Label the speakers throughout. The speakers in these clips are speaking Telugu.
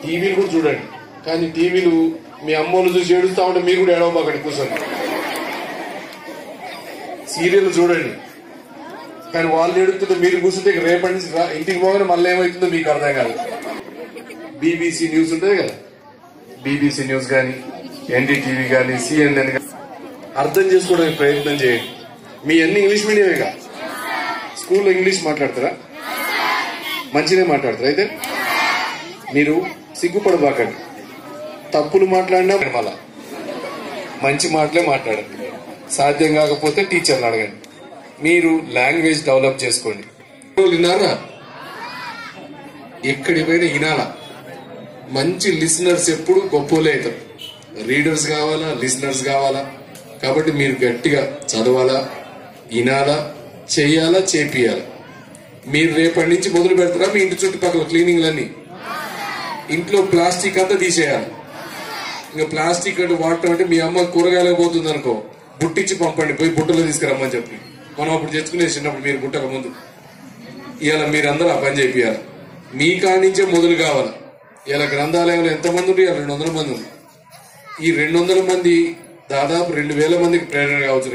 Speaker 1: టీవీలు కూడా చూడండి కానీ టీవీలు మీ అమ్మోళ్ళు చూసి ఏడుస్తా ఉంటే మీరు కూడా ఏడవబాకండి కూర్చొని సీరియల్ చూడండి కానీ వాళ్ళు ఏడుతుంటే మీరు కూర్చుంటే ఇక రేపటి నుంచి రా- ఇంటికి పోగానే మళ్ళీ ఏమవుతుందో మీకు అర్థం కాదు బీబీసీ న్యూస్ ఉంటుంది కదా బీబీసీ న్యూస్ కానీ ఎన్డీటీవీ కానీ సిఎన్ఎన్ కానీ అర్థం చేసుకోవడానికి ప్రయత్నం చేయండి మీ అన్ని ఇంగ్లీష్ మీడియమేగా స్కూల్లో ఇంగ్లీష్ మాట్లాడతారా మంచిగా మాట్లాడతారా అయితే మీరు సిగ్గుపడబాకండి తప్పులు మాట్లాడినా మళ్ళా మంచి మాటలే మాట్లాడండి సాధ్యం కాకపోతే టీచర్ని అడగండి మీరు లాంగ్వేజ్ డెవలప్ చేసుకోండి విన్నారా ఎక్కడి పోయినా వినాలా మంచి లిసనర్స్ ఎప్పుడు గొప్పలే అవుతారు రీడర్స్ కావాలా లిసనర్స్ కావాలా కాబట్టి మీరు గట్టిగా చదవాలా వినాలా చెయ్యాలా చేపియాలా మీరు రేపటి నుంచి మొదలు పెడతారా మీ ఇంటి చుట్టుపక్కల క్లీనింగ్లన్నీ ఇంట్లో ప్లాస్టిక్ అంతా తీసేయాలి ఇంకా ప్లాస్టిక్ అంటే వాడటం అంటే మీ అమ్మ కూరగాయలకు పోతుంది అనుకో బుట్టిచ్చి పంపండి పోయి బుట్టలో తీసుకురమ్మని చెప్పి మనం అప్పుడు తెచ్చుకునే చిన్నప్పుడు మీరు బుట్టక ముందు ఇవాళ మీరందరూ ఆ పని చేపియాలి మీ కాడి నుంచే మొదలు కావాలి ఇలా గ్రంథాలయంలో ఎంతమంది ఉంది రెండు వందల మంది ఉంది ఈ రెండు వందల మంది దాదాపు రెండు వేల మందికి ప్రేరణ కావచ్చు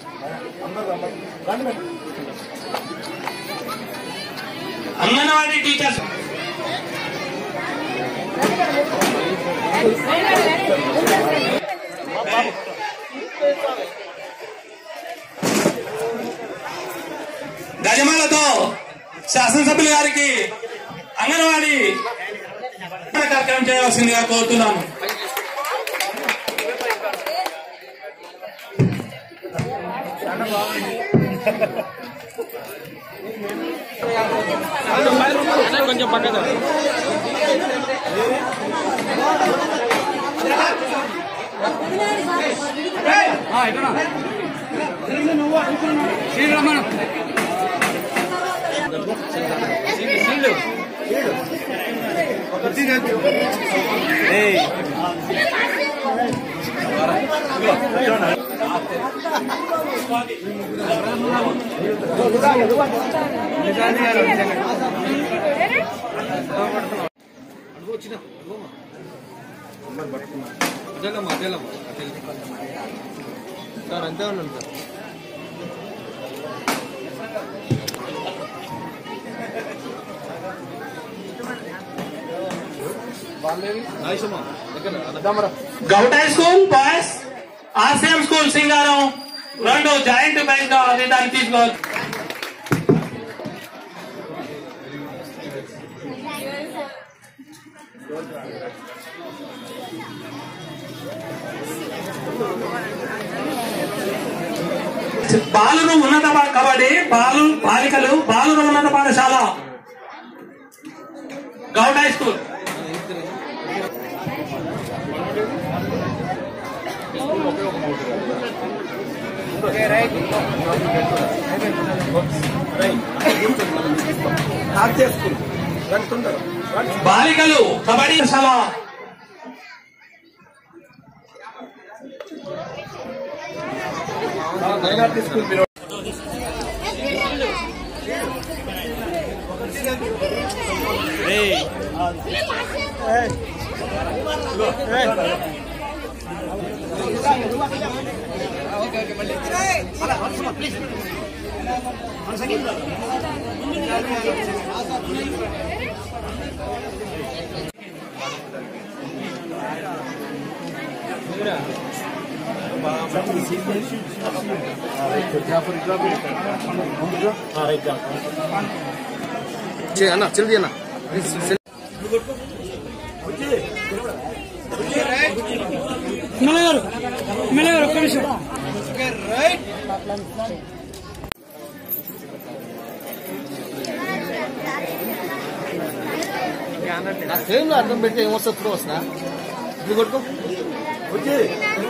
Speaker 2: అంగన్వాడీ టీచర్స్ గజమాలతో శాసనసభ్యులు గారికి అంగన్వాడీ కార్యక్రమం చేయవలసిందిగా కోరుతున్నాను
Speaker 3: సార్ అంతే ఉన్నాను సార్
Speaker 2: గౌటై school boys RCM school Singaram రెండు జాయింట్ ప్రైజ్ గా దాన్ని తీసుకోవాలి బాలురు ఉన్నత పా- కబడ్డీ బాలు బాలికలు బాలురు ఉన్నత పాఠశాల గౌడ్ హై స్కూల్ బాలికలు కబడ్డీ పాఠశాల
Speaker 3: అన్న జల్దీ అన్న నా ఫేమ్ లో అర్థం పెడితే ఏమొస్తుంది ఇప్పుడు వస్తున్నా ఇది కొట్టుకో